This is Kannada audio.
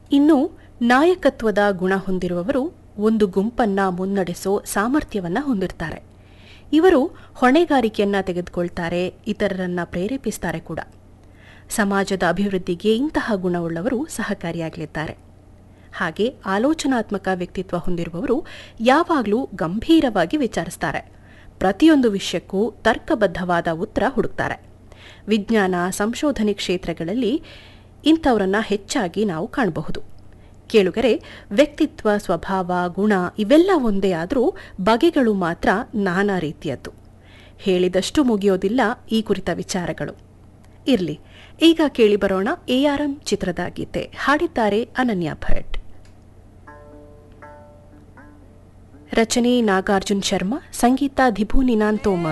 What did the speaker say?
ಇನ್ನು ನಾಯಕತ್ವದ ಗುಣ ಹೊಂದಿರುವವರು ಒಂದು ಗುಂಪನ್ನ ಮುನ್ನಡೆಸೋ ಸಾಮರ್ಥ್ಯವನ್ನ ಹೊಂದಿರ್ತಾರೆ ಇವರು ಹೊಣೆಗಾರಿಕೆಯನ್ನ ತೆಗೆದುಕೊಳ್ತಾರೆ ಇತರರನ್ನ ಪ್ರೇರೇಪಿಸ್ತಾರೆ ಕೂಡ ಸಮಾಜದ ಅಭಿವೃದ್ಧಿಗೆ ಇಂತಹ ಗುಣವುಳ್ಳವರು ಸಹಕಾರಿಯಾಗಲಿದ್ದಾರೆ ಹಾಗೆ ಆಲೋಚನಾತ್ಮಕ ವ್ಯಕ್ತಿತ್ವ ಹೊಂದಿರುವವರು ಯಾವಾಗಲೂ ಗಂಭೀರವಾಗಿ ವಿಚಾರಿಸ್ತಾರೆ ಪ್ರತಿಯೊಂದು ವಿಷಯಕ್ಕೂ ತರ್ಕಬದ್ಧವಾದ ಉತ್ತರ ಹುಡುಕ್ತಾರೆ ವಿಜ್ಞಾನ ಸಂಶೋಧನೆ ಕ್ಷೇತ್ರಗಳಲ್ಲಿ ಇಂಥವರನ್ನ ಹೆಚ್ಚಾಗಿ ನಾವು ಕಾಣಬಹುದು ಕೇಳುಗರೆ ವ್ಯಕ್ತಿತ್ವ ಸ್ವಭಾವ ಗುಣ ಇವೆಲ್ಲ ಒಂದೇ ಆದರೂ ಬಗೆಗಳು ಮಾತ್ರ ನಾನಾ ರೀತಿಯದ್ದು ಹೇಳಿದಷ್ಟು ಮುಗಿಯೋದಿಲ್ಲ ಈ ಕುರಿತ ವಿಚಾರಗಳು ಇರ್ಲಿ ಈಗ ಕೇಳಿ ಬರೋಣ ಎಆರ್ಎಂ ಚಿತ್ರದ ಗೀತೆ ಹಾಡಿದ್ದಾರೆ ಅನನ್ಯ ಭಟ್ ರಚನೆ ನಾಗಾರ್ಜುನ್ ಶರ್ಮಾ ಸಂಗೀತ ಧಿಬು ನಿನಾನ್ ತೋಮರ್